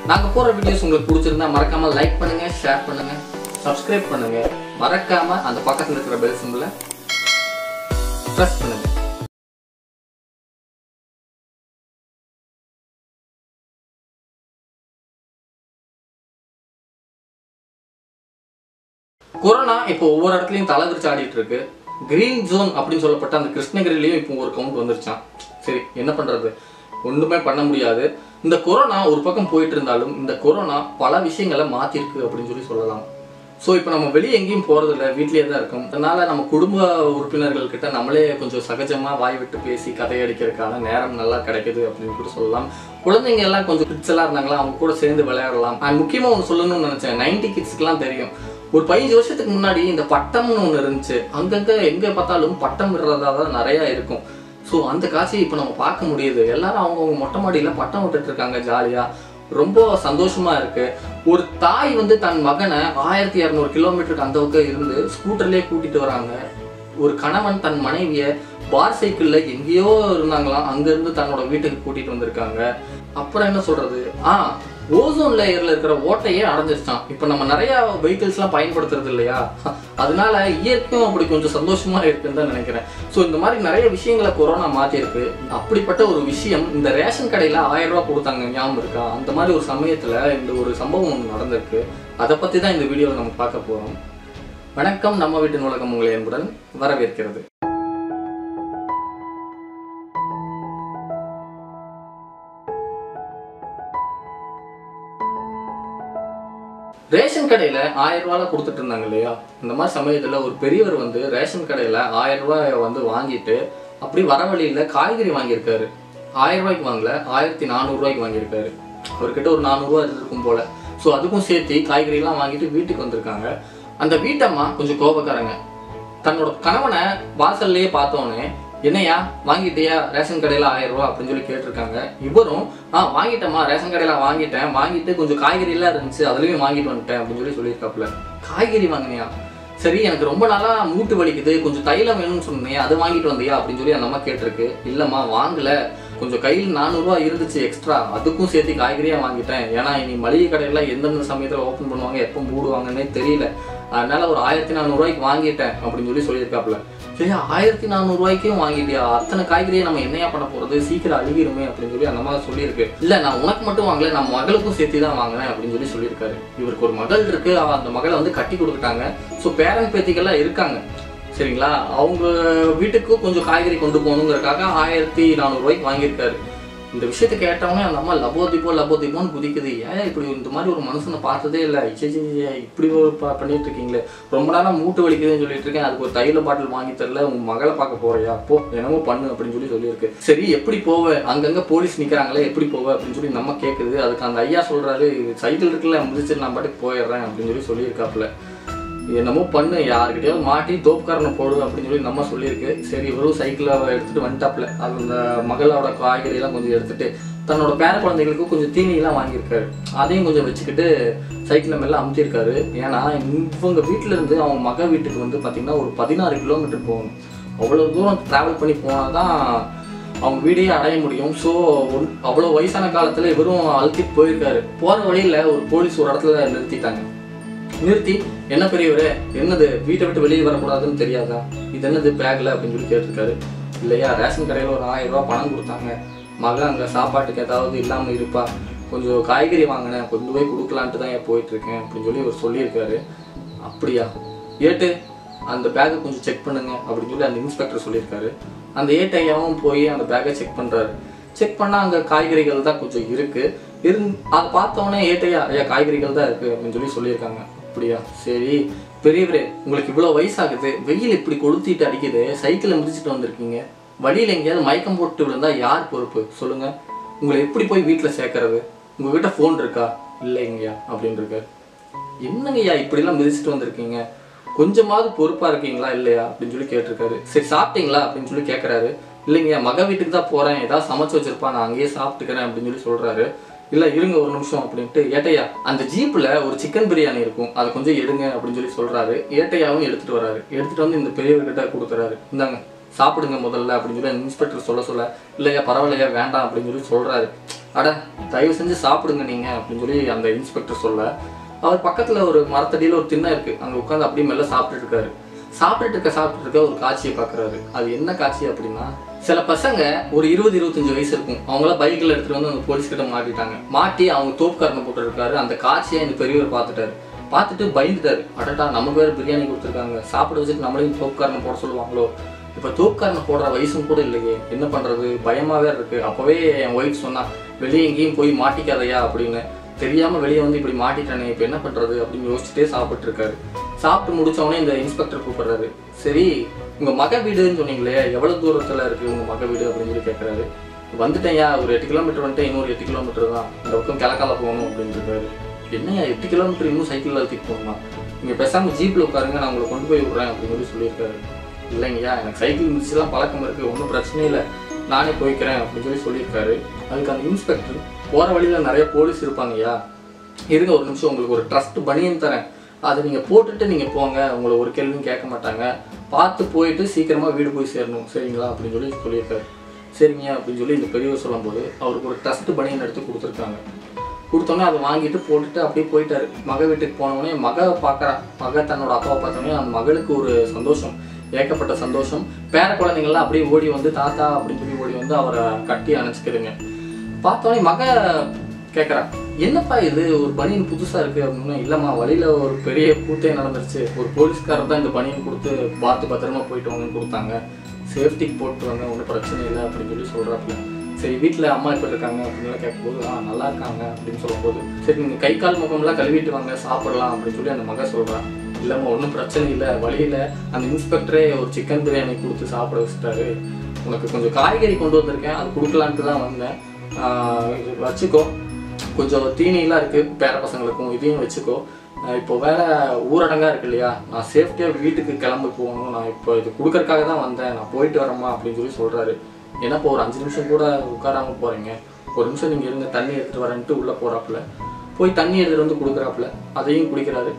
நாங்க போற வீடியோஸ் உங்களுக்கு பிடிச்சிருந்தா மறக்காம லைக் பண்ணுங்க ஷேர் பண்ணுங்க சப்ஸ்கிரைப் பண்ணுங்க மறக்காம அந்த பக்கத்துல இருக்கிற பெல் சிம்பிளை ப்ரெஸ் பண்ணுங்க கொரோனா இப்போ ஒவ்வொரு இடத்துலயும் தலைவிரிச்சு ஆடிட்டு இருக்கு கிரீன் ஜோன் அப்படின்னு சொல்லப்பட்ட அந்த கிருஷ்ணகிரிலையும் இப்போ ஒரு கவுண்ட் வந்துருச்சான் சரி என்ன பண்றது ஒண்ணுமே பண்ண முடியாது இந்த கொரோனா ஒரு பக்கம் போயிட்டு இருந்தாலும் இந்த கொரோனா பல விஷயங்களை மாத்திருக்கு அப்படின்னு சொல்லி சொல்லலாம் ஸோ இப்போ நம்ம வெளியே எங்கேயும் போறதில்ல வீட்லயே தான் இருக்கோம் அதனால நம்ம குடும்ப உறுப்பினர்கள் கிட்ட நம்மளே கொஞ்சம் சகஜமா வாய் விட்டு பேசி கதையடிக்கிறதுக்கான நேரம் நல்லா கிடைக்குது அப்படின்னு கூட சொல்லலாம் குழந்தைங்க எல்லாம் கொஞ்சம் கிட்ஸ் எல்லாம் இருந்தாங்களா அவங்க கூட சேர்ந்து விளையாடலாம் அண்ட் முக்கியமா ஒன்று சொல்லணும்னு நினைச்சேன் நைன்டி கிட்ஸ்க்குலாம் தெரியும் ஒரு பதினஞ்சு வருஷத்துக்கு முன்னாடி இந்த பட்டம்னு ஒன்று இருந்துச்சு அங்கங்க எங்க பார்த்தாலும் பட்டம் விடுறதா தான் நிறைய இருக்கும் ஸோ அந்த காட்சியை இப்போ நம்ம பார்க்க முடியுது எல்லாரும் அவங்கவுங்க மொட்டை மாடியில் பட்டம் விட்டுட்டு இருக்காங்க ஜாலியா ரொம்ப சந்தோஷமா இருக்கு ஒரு தாய் வந்து தன் மகனை ஆயிரத்தி இரநூறு கிலோமீட்டருக்கு அந்த பக்கம் இருந்து ஸ்கூட்டர்லயே கூட்டிட்டு வராங்க ஒரு கணவன் தன் மனைவிய பார் சைக்கிள்ல எங்கேயோ இருந்தாங்களாம் அங்க இருந்து தன்னோட வீட்டுக்கு கூட்டிட்டு வந்திருக்காங்க அப்புறம் என்ன சொல்றது ஆ ஓசோன் லேயர்ல இருக்கிற ஓட்டையே அடைஞ்சிருச்சான் இப்போ நம்ம நிறைய வெஹிக்கிள்ஸ் எல்லாம் பயன்படுத்துறது இல்லையா அதனால இயற்கையும் அப்படி கொஞ்சம் சந்தோஷமா இருக்குன்னு தான் நினைக்கிறேன் ஸோ இந்த மாதிரி நிறைய விஷயங்களை கொரோனா மாத்திருக்கு அப்படிப்பட்ட ஒரு விஷயம் இந்த ரேஷன் கடையில ஆயிரம் ரூபாய் கொடுத்தாங்க ஞாபகம் இருக்கா அந்த மாதிரி ஒரு சமயத்துல இந்த ஒரு சம்பவம் ஒன்று நடந்திருக்கு அதை பத்தி தான் இந்த வீடியோவில் நம்ம பார்க்க போறோம் வணக்கம் நம்ம வீட்டு நூலகம் உங்களை என்புடன் வரவேற்கிறது ரேஷன் கடையில ஆயிரம் ரூபாய் கொடுத்துட்டு இருந்தாங்க இல்லையா இந்த மாதிரி சமயத்துல ஒரு பெரியவர் வந்து ரேஷன் கடையில ஆயிரம் ரூபாய் வந்து வாங்கிட்டு அப்படி வர வழியில காய்கறி வாங்கியிருக்காரு ஆயிரம் ரூபாய்க்கு வாங்கல ஆயிரத்தி நானூறு ரூபாய்க்கு வாங்கியிருக்காரு அவர்கிட்ட ஒரு நானூறுரூவா இருக்கும் போல ஸோ அதுக்கும் சேர்த்து காய்கறிலாம் வாங்கிட்டு வீட்டுக்கு வந்திருக்காங்க அந்த வீட்டம்மா கொஞ்சம் கோபக்காரங்க தன்னோட கணவனை வாசல்லையே பார்த்தோன்னே என்னையா வாங்கிட்டியா ரேஷன் கடையில ஆயிரம் ரூபா அப்படின்னு சொல்லி கேட்டிருக்காங்க இவரும் ஆ வாங்கிட்டேம்மா ரேஷன் கடையில வாங்கிட்டேன் வாங்கிட்டு கொஞ்சம் காய்கறி எல்லாம் இருந்துச்சு அதுலயும் வாங்கிட்டு வந்துட்டேன் அப்படின்னு சொல்லி சொல்லியிருக்காப்புல காய்கறி வாங்கினியா சரி எனக்கு ரொம்ப நாளா மூட்டு வலிக்குது கொஞ்சம் தைலம் வேணும்னு சொன்னேன் அது வாங்கிட்டு வந்தியா அப்படின்னு சொல்லி அந்த அம்மா கேட்டிருக்கு இல்லம்மா வாங்கல கொஞ்சம் கையில் நானூறுரூவா இருந்துச்சு எக்ஸ்ட்ரா அதுக்கும் சேர்த்து காய்கறியா வாங்கிட்டேன் ஏன்னா இனி மளிகை கடையில எந்தெந்த சமயத்துல ஓப்பன் பண்ணுவாங்க எப்போ மூடுவாங்கன்னே தெரியல அதனால ஒரு ஆயிரத்தி நானூறுரூவாய்க்கு வாங்கிட்டேன் அப்படின்னு சொல்லி சொல்லியிருக்காப்புல சரி ஆயிரத்தி நானூறுரூவாய்க்கும் வாங்கிட்டியா அத்தனை காய்கறியை நம்ம என்னையா பண்ண போறது சீக்கிரம் அழுகிருமே அப்படின்னு சொல்லி அந்த மாதிரி சொல்லியிருக்கு இல்ல நான் உனக்கு மட்டும் வாங்கல நான் மகளுக்கும் சேர்த்து தான் வாங்கினேன் அப்படின்னு சொல்லி சொல்லியிருக்காரு இவருக்கு ஒரு மகள் இருக்கு அவ அந்த மகளை வந்து கட்டி கொடுத்துட்டாங்க ஸோ பேரன் பேத்திகள்லாம் இருக்காங்க சரிங்களா அவங்க வீட்டுக்கு கொஞ்சம் காய்கறி கொண்டு போகணுங்கிறதுக்காக ஆயிரத்தி நானூறுரூவாய்க்கு வாங்கியிருக்காரு இந்த விஷயத்த கேட்டவொடனே அந்த அம்மா லபோ திப்போ லபோ திப்போன்னு குதிக்குது ஏன் இப்படி இந்த மாதிரி ஒரு மனுஷனை பார்த்ததே இல்லை இச்சே இப்படி ஒரு ப- பண்ணிட்டு இருக்கீங்களே ரொம்ப நேரம் மூட்டு வலிக்குதுன்னு சொல்லிட்டு இருக்கேன் அதுக்கு ஒரு தைல பாட்டில் வாங்கி தரல உன் மகளை பார்க்க போறியா போ என்னமோ பண்ணு அப்படின்னு சொல்லி சொல்லியிருக்கு சரி எப்படி போவ அங்கங்க போலீஸ் நிக்கிறாங்களே எப்படி போவ அப்படின்னு சொல்லி நம்ம கேட்குது அதுக்கு அந்த ஐயா சொல்றாரு சைக்கிள் இருக்குல்ல முடிச்சு நான் பாட்டுக்கு போயிடுறேன் அப்படின்னு சொல்லி சொல்லியிருக்காப்புல என்னமோ பண்ணு யாருக்கிட்டயாவது மாட்டி தோப்புக்காரனை போடு அப்படின்னு சொல்லி நம்ம சொல்லியிருக்கு சரி இவரும் சைக்கிளை எடுத்துட்டு வந்துட்டாப்புல அது அந்த மகளோட காய்கறி எல்லாம் கொஞ்சம் எடுத்துட்டு தன்னோட பேர குழந்தைகளுக்கு கொஞ்சம் தீனியெல்லாம் வாங்கியிருக்காரு அதையும் கொஞ்சம் வச்சுக்கிட்டு சைக்கிள் மேல அமுத்திருக்காரு ஏன்னா இவங்க வீட்டுல இருந்து அவங்க மக வீட்டுக்கு வந்து பாத்தீங்கன்னா ஒரு பதினாறு கிலோமீட்டர் போகணும் அவ்வளவு தூரம் டிராவல் பண்ணி போனாதான் அவங்க வீடையே அடைய முடியும் ஸோ அவ்வளோ வயசான காலத்துல இவரும் அழுத்திட்டு போயிருக்காரு போற வழியில ஒரு போலீஸ் ஒரு இடத்துல நிறுத்திட்டாங்க நிறுத்தி என்ன பெரியவரே என்னது வீட்டை விட்டு வெளியே வரக்கூடாதுன்னு தெரியாதா இது என்னது பேக்ல அப்படின்னு சொல்லி கேட்டிருக்காரு இல்லையா ரேஷன் கடையில் ஒரு ஆயிரம் ரூபாய் பணம் கொடுத்தாங்க மகன் அங்கே சாப்பாட்டுக்கு ஏதாவது இல்லாமல் இருப்பா கொஞ்சம் காய்கறி வாங்கினேன் கொண்டு போய் கொடுக்கலான்ட்டு தான் ஏன் போயிட்டு இருக்கேன் அப்படின்னு சொல்லி இவர் சொல்லியிருக்காரு அப்படியா ஏட்டு அந்த பேக்கை கொஞ்சம் செக் பண்ணுங்க அப்படின்னு சொல்லி அந்த இன்ஸ்பெக்டர் சொல்லியிருக்காரு அந்த ஏட்டு ஐயாவும் போய் அந்த பேக்கை செக் பண்றாரு செக் பண்ணா அங்க காய்கறிகள் தான் கொஞ்சம் இருக்கு இருந் அதை பார்த்தோன்னே ஏட்டையா ஐயா காய்கறிகள் தான் இருக்கு அப்படின்னு சொல்லி சொல்லியிருக்காங்க அப்படியா சரி பெரியவரே உங்களுக்கு இவ்வளோ வயசாகுது வெயில் இப்படி கொளுத்திட்டு அடிக்குது சைக்கிளை மிதிச்சிட்டு வந்திருக்கீங்க வழியில் எங்கேயாவது மயக்கம் போட்டு விழுந்தா யார் பொறுப்பு சொல்லுங்க உங்களை எப்படி போய் வீட்டில் சேர்க்கறது உங்ககிட்ட ஃபோன் இருக்கா இல்லைங்கய்யா அப்படின்னு இருக்காரு என்னங்கய்யா இப்படிலாம் மிதிச்சிட்டு வந்திருக்கீங்க கொஞ்சமாவது பொறுப்பா இருக்கீங்களா இல்லையா அப்படின்னு சொல்லி கேட்டிருக்காரு சரி சாப்பிட்டீங்களா அப்படின்னு சொல்லி கேட்கறாரு இல்லைங்கய்யா மக வீட்டுக்கு தான் போறேன் ஏதாவது சமைச்சு வச்சிருப்பா நான் அங்கேயே சாப்பிட்டுக்கிறேன் அப்படின்னு சொல்லி சொல்றாரு இல்ல இருங்க ஒரு நிமிஷம் அப்படின்ட்டு ஏட்டையா அந்த ஜீப்ல ஒரு சிக்கன் பிரியாணி இருக்கும் அதை கொஞ்சம் எடுங்க அப்படின்னு சொல்லி சொல்றாரு ஏட்டையாவும் எடுத்துட்டு வராரு எடுத்துட்டு வந்து இந்த பெரியவர்கிட்ட கொடுக்குறாரு இந்தாங்க சாப்பிடுங்க முதல்ல அப்படின்னு சொல்லி இன்ஸ்பெக்டர் சொல்ல சொல்ல இல்லையா பரவாயில்லையா வேண்டாம் அப்படின்னு சொல்லி சொல்றாரு அட தயவு செஞ்சு சாப்பிடுங்க நீங்க அப்படின்னு சொல்லி அந்த இன்ஸ்பெக்டர் சொல்ல அவர் பக்கத்துல ஒரு மரத்தடியில ஒரு திண்ணை இருக்கு அங்க உட்காந்து அப்படியே மெல்ல சாப்பிட்டுட்டு இருக்காரு சாப்பிட்டுட்டு இருக்க சாப்பிட்டுட்டு இருக்க ஒரு காட்சியை பார்க்குறாரு அது என்ன காட்சி அப்படின்னா சில பசங்க ஒரு இருபது இருபத்தஞ்சு வயசு இருக்கும் அவங்கள பைக்கில் எடுத்துட்டு வந்து அந்த போலீஸ் கிட்ட மாட்டிட்டாங்க மாட்டி அவங்க தோப்புக்காரனை போட்டு இருக்காரு அந்த காட்சியை இந்த பெரியவர் பார்த்துட்டாரு பார்த்துட்டு பயந்துட்டாரு அடடா நமக்கு வேறு பிரியாணி கொடுத்துருக்காங்க சாப்பிட வச்சுட்டு நம்மளையும் தோப்புக்காரனை போட சொல்லுவாங்களோ இப்போ தோப்புக்காரனை போடுற வயசும் கூட இல்லையே என்ன பண்ணுறது பயமாகவே இருக்கு அப்போவே என் ஒய்ஃப் சொன்னா வெளியே எங்கேயும் போய் மாட்டிக்காதையா அப்படின்னு தெரியாமல் வெளியே வந்து இப்படி மாட்டிட்டானே இப்போ என்ன பண்ணுறது அப்படின்னு யோசிச்சுட்டே சாப்பிட்டு இருக்காரு சாப்பிட்டு முடிச்ச உடனே இந்த இன்ஸ்பெக்டர் கூப்பிடுறாரு சரி உங்கள் மக வீடுன்னு சொன்னீங்களே எவ்வளோ தூரத்தில் இருக்குது உங்கள் மக வீடு அப்படின்னு சொல்லி கேட்குறாரு வந்துட்டேன்யா ஒரு எட்டு கிலோமீட்டர் வந்துட்டு இன்னொரு எட்டு கிலோமீட்டர் தான் இந்த பக்கம் கிழக்கால போகணும் அப்படின்னு இருக்காரு என்னய்யா எட்டு கிலோமீட்டர் இன்னும் சைக்கிளில் தூக்கி போகணுமா நீங்கள் பேசாமல் ஜீப்பில் உட்காருங்க நான் உங்களை கொண்டு போய் விட்றேன் அப்படின்னு சொல்லி சொல்லியிருக்காரு இல்லைங்கய்யா எனக்கு சைக்கிள் மிதிச்சுலாம் பழக்கம் இருக்குது ஒன்றும் பிரச்சனை இல்லை நானே போய்க்கிறேன் அப்படின்னு சொல்லி சொல்லியிருக்காரு அதுக்கு அந்த இன்ஸ்பெக்டர் போகிற வழியில் நிறைய போலீஸ் இருப்பாங்கய்யா இருங்க ஒரு நிமிஷம் உங்களுக்கு ஒரு ட்ரஸ்ட் பனியன் தரேன் அதை நீங்கள் போட்டுட்டு நீங்கள் போங்க உங்களை ஒரு கேள்வியும் கேட்க மாட்டாங்க பார்த்து போயிட்டு சீக்கிரமாக வீடு போய் சேரணும் சரிங்களா அப்படின்னு சொல்லி சொல்லியிருக்காரு சரிங்க அப்படின்னு சொல்லி இந்த பெரியவர் சொல்லும்போது அவருக்கு ஒரு ட்ரஸ்ட் பனியன் எடுத்து கொடுத்துருக்காங்க கொடுத்தோன்னே அதை வாங்கிட்டு போட்டுட்டு அப்படியே போயிட்டாரு மக வீட்டுக்கு போனோடனே மக பார்க்குறா மக தன்னோட அப்பாவை பார்த்தோன்னே அந்த மகளுக்கு ஒரு சந்தோஷம் ஏகப்பட்ட சந்தோஷம் பேர குழந்தைங்கள்லாம் அப்படியே ஓடி வந்து தாத்தா அப்படின்னு சொல்லி ஓடி வந்து அவரை கட்டி அணைச்சிக்கிறதுங்க பார்த்தோன்னே மக கேட்குறா என்னப்பா இது ஒரு பனியன் புதுசாக இருக்குது அப்படின்னா இல்லைம்மா வழியில் ஒரு பெரிய கூத்தே நடந்துருச்சு ஒரு போலீஸ்காரர் தான் இந்த பனியன் கொடுத்து பார்த்து பத்திரமா போயிட்டு வாங்கன்னு கொடுத்தாங்க சேஃப்டிக்கு போட்டு வாங்க ஒன்றும் பிரச்சனை இல்லை அப்படின்னு சொல்லி சொல்கிறாப்புல சரி வீட்டில் அம்மா எப்படி இருக்காங்க அப்படின்னு கேட்கும்போது ஆ நல்லா இருக்காங்க அப்படின்னு சொல்லும்போது சரி நீங்கள் கை கால் முகம்லாம் கழுவிட்டு வாங்க சாப்பிடலாம் அப்படின்னு சொல்லி அந்த மக சொல்கிறான் இல்லைம்மா ஒன்றும் பிரச்சனை இல்லை வழியில் அந்த இன்ஸ்பெக்டரே ஒரு சிக்கன் பிரியாணி கொடுத்து சாப்பிட வச்சுட்டாரு உனக்கு கொஞ்சம் காய்கறி கொண்டு வந்திருக்கேன் அது கொடுக்கலான்ட்டு தான் வந்தேன் ஆஹ் இது வச்சுக்கோ கொஞ்சம் தீனிலாம் இருக்குது பேர பசங்களுக்கும் இதையும் வச்சுக்கோ ஆஹ் இப்போ வேற ஊரடங்கா இருக்கு இல்லையா நான் சேஃப்டியாக வீட்டுக்கு கிளம்பி போகணும் நான் இப்போ இது கொடுக்கறதுக்காக தான் வந்தேன் நான் போயிட்டு வரேம்மா அப்படின்னு சொல்லி சொல்கிறாரு ஏன்னா இப்போ ஒரு அஞ்சு நிமிஷம் கூட உட்காராம போகிறீங்க ஒரு நிமிஷம் நீங்கள் இருங்க தண்ணி எடுத்துகிட்டு வரேன்ட்டு உள்ளே போகிறாப்புல போய் தண்ணி எடுத்துகிட்டு வந்து கொடுக்குறாப்புல அதையும் குடிக்கிறாரு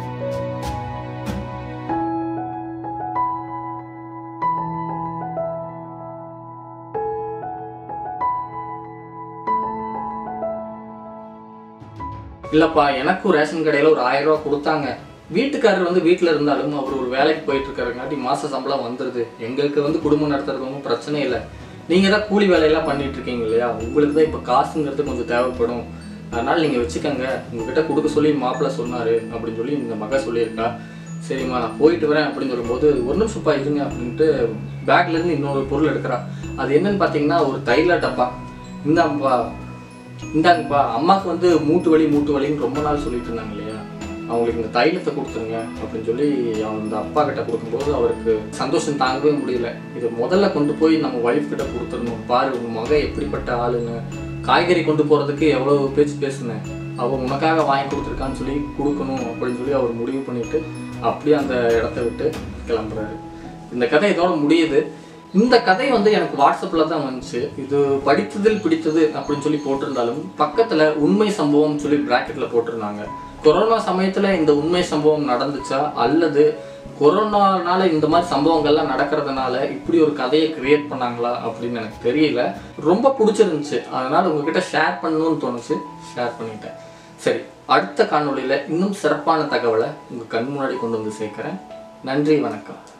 இல்லப்பா எனக்கும் ரேஷன் கடையில ஒரு ஆயிரம் ரூபாய் கொடுத்தாங்க வீட்டுக்காரர் வந்து வீட்டில் இருந்தாலும் அவர் ஒரு வேலைக்கு போயிட்டு இருக்காருங்காட்டி மாச சம்பளம் வந்துடுது எங்களுக்கு வந்து குடும்பம் நடத்துறது ஒன்றும் பிரச்சனை இல்லை நீங்க தான் கூலி வேலையெல்லாம் பண்ணிட்டு இருக்கீங்க இல்லையா உங்களுக்கு தான் இப்போ காசுங்கிறது கொஞ்சம் தேவைப்படும் அதனால நீங்க வச்சுக்கோங்க உங்ககிட்ட கொடுக்க சொல்லி மாப்பிள்ளை சொன்னாரு அப்படின்னு சொல்லி இந்த மக சொல்லியிருக்கா சரிம்மா நான் போயிட்டு வரேன் அப்படின்னு சொல்லும்போது ஒரு நிமிஷம்ப்பா இருங்க அப்படின்ட்டு பேக்ல இருந்து இன்னொரு பொருள் எடுக்கிறா அது என்னன்னு பார்த்தீங்கன்னா ஒரு தைல டப்பா இந்தாப்பா இந்தாங்கப்பா அம்மாவுக்கு வந்து மூட்டு வலி மூட்டு வலின்னு ரொம்ப நாள் சொல்லிட்டு இருந்தாங்க இல்லையா அவங்களுக்கு இந்த தைலத்தை கொடுத்துருங்க அப்படின்னு சொல்லி அந்த அப்பா கிட்ட கொடுக்கும்போது அவருக்கு சந்தோஷம் தாங்கவே முடியல இதை முதல்ல கொண்டு போய் நம்ம ஒய்ஃப் கிட்ட கொடுத்துடணும் பாரு உங்க மக எப்படிப்பட்ட ஆளுன்னு காய்கறி கொண்டு போறதுக்கு எவ்வளவு பேச்சு பேசுனேன் அவ உனக்காக வாங்கி கொடுத்துருக்கான்னு சொல்லி கொடுக்கணும் அப்படின்னு சொல்லி அவர் முடிவு பண்ணிட்டு அப்படியே அந்த இடத்த விட்டு கிளம்புறாரு இந்த கதை இதோட முடியுது இந்த கதை வந்து எனக்கு வாட்ஸ்அப்பில் தான் வந்துச்சு இது படித்ததில் பிடித்தது அப்படின்னு சொல்லி போட்டிருந்தாலும் பக்கத்தில் உண்மை சம்பவம் சொல்லி ப்ராக்கெட்டில் போட்டிருந்தாங்க கொரோனா சமயத்தில் இந்த உண்மை சம்பவம் நடந்துச்சா அல்லது கொரோனானால இந்த மாதிரி சம்பவங்கள்லாம் நடக்கிறதுனால இப்படி ஒரு கதையை கிரியேட் பண்ணாங்களா அப்படின்னு எனக்கு தெரியல ரொம்ப பிடிச்சிருந்துச்சு அதனால உங்ககிட்ட ஷேர் பண்ணணும்னு தோணுச்சு ஷேர் பண்ணிட்டேன் சரி அடுத்த காணொளியில் இன்னும் சிறப்பான தகவலை உங்கள் கண் முன்னாடி கொண்டு வந்து சேர்க்குறேன் நன்றி வணக்கம்